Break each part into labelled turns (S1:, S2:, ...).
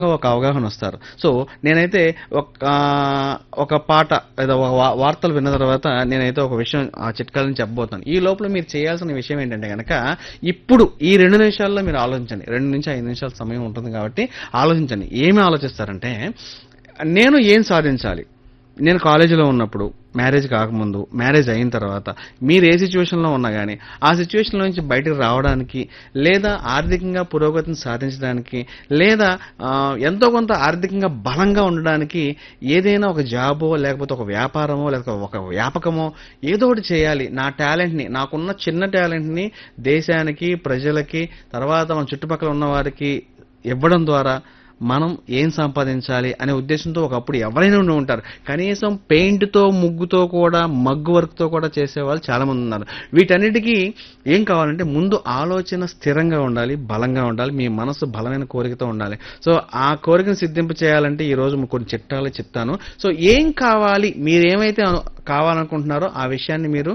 S1: ఒక అవగాహన వస్తారు సో నేనైతే ఒక ఒక పాట లేదా ఒక వా- వార్తలు విన్న తర్వాత నేనైతే ఒక విషయం ఆ చిట్కాలని చెప్పబోతాను ఈ లోపల మీరు చేయాల్సిన విషయం ఏంటంటే కనుక ఇప్పుడు ఈ రెండు నిమిషాల్లో మీరు ఆలోచించండి రెండు నుంచి ఐదు నిమిషాల సమయం ఉంటుంది కాబట్టి ఆలోచించండి ఏమి ఆలోచిస్తారంటే నేను ఏం సాధించాలి నేను కాలేజీలో ఉన్నప్పుడు మ్యారేజ్ కాకముందు మ్యారేజ్ అయిన తర్వాత మీరు ఏ సిచ్యువేషన్లో ఉన్నా కానీ ఆ సిచ్యువేషన్లో నుంచి బయటకు రావడానికి లేదా ఆర్థికంగా పురోగతిని సాధించడానికి లేదా ఆ, ఎంతో కొంత ఆర్థికంగా బలంగా ఉండడానికి ఏదైనా ఒక జాబో లేకపోతే ఒక వ్యాపారమో లేకపోతే ఒక వ్యాపకమో ఏదో ఒకటి చేయాలి నా టాలెంట్ని నాకున్న చిన్న టాలెంట్ని దేశానికి ప్రజలకి తర్వాత మన చుట్టుపక్కల ఉన్న వారికి ఇవ్వడం ద్వారా మనం ఏం సంపాదించాలి అనే ఉద్దేశంతో ఒకప్పుడు ఎవరైనా ఉండి ఉంటారు కనీసం పెయింట్తో ముగ్గుతో కూడా మగ్గు వర్క్తో కూడా చేసేవాళ్ళు చాలా మంది ఉన్నారు వీటన్నిటికీ ఏం కావాలంటే ముందు ఆలోచన స్థిరంగా ఉండాలి బలంగా ఉండాలి మీ మనసు బలమైన కోరికతో ఉండాలి సో ఆ కోరికను సిద్ధింపు చేయాలంటే ఈ రోజు కొన్ని చిట్టాలు చెప్తాను సో ఏం కావాలి మీరేమైతే అను- కావాలనుకుంటున్నారో ఆ విషయాన్ని మీరు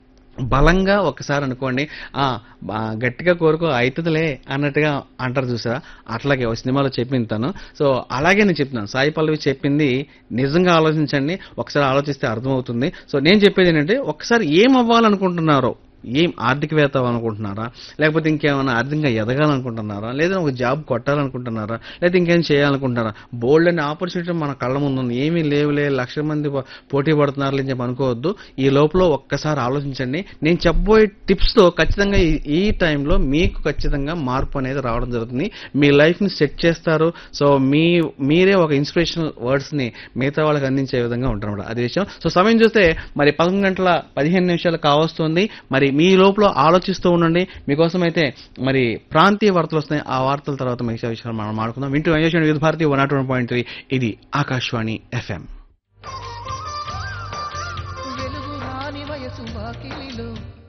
S1: బలంగా ఒకసారి అనుకోండి ఆ బా- గట్టిగా కోరుకో అవుతుందిలే అన్నట్టుగా అంటారు చూసారా అట్లాగే ఒక సినిమాలో చెప్పింది తను సో అలాగే నేను చెప్తున్నాను సాయి పల్లవి చెప్పింది నిజంగా ఆలోచించండి ఒకసారి ఆలోచిస్తే అర్థమవుతుంది సో నేను చెప్పేది ఏంటంటే ఒకసారి ఏం అవ్వాలనుకుంటున్నారో ఏం ఆర్థికవేత్త అవ్వాలనుకుంటున్నారా లేకపోతే ఇంకేమైనా ఆర్థికంగా ఎదగాలనుకుంటున్నారా లేదా ఒక జాబ్ కొట్టాలనుకుంటున్నారా లేదా ఇంకేం చేయాలనుకుంటున్నారా బోల్డ్ అనే ఆపర్చునిటీ మన కళ్ళ ముందు ఉంది ఏమీ లేవులే లక్ష మంది పో- పోటీ పడుతున్నారు అని చెప్పి అనుకోవద్దు ఈ లోపల ఒక్కసారి ఆలోచించండి నేను చెప్పబోయే టిప్స్తో ఖచ్చితంగా ఈ- ఈ టైంలో మీకు ఖచ్చితంగా మార్పు అనేది రావడం జరుగుతుంది మీ లైఫ్ని సెట్ చేస్తారు సో మీ మీరే ఒక ఇన్స్పిరేషనల్ వర్డ్స్ని మిగతా వాళ్ళకి అందించే విధంగా ఉంటారు అది విషయం సో సమయం చూస్తే మరి పదకొండు గంటల పదిహేను నిమిషాలు కావస్తుంది మరి మీ లోపల ఆలోచిస్తూ ఉండండి మీకోసం అయితే మరి ప్రాంతీయ వార్తలు వస్తున్నాయి ఆ వార్తల తర్వాత మిగతా విషయాలు మనం మాట్లాడుకుందాం వింటూ ఎంజాయ్ చేయండి Vividha Bharati one nought one point three ఇది ఆకాశవాణి ఎఫ్ఎం
S2: వెలుగు రాని వయసు వాకిలిలో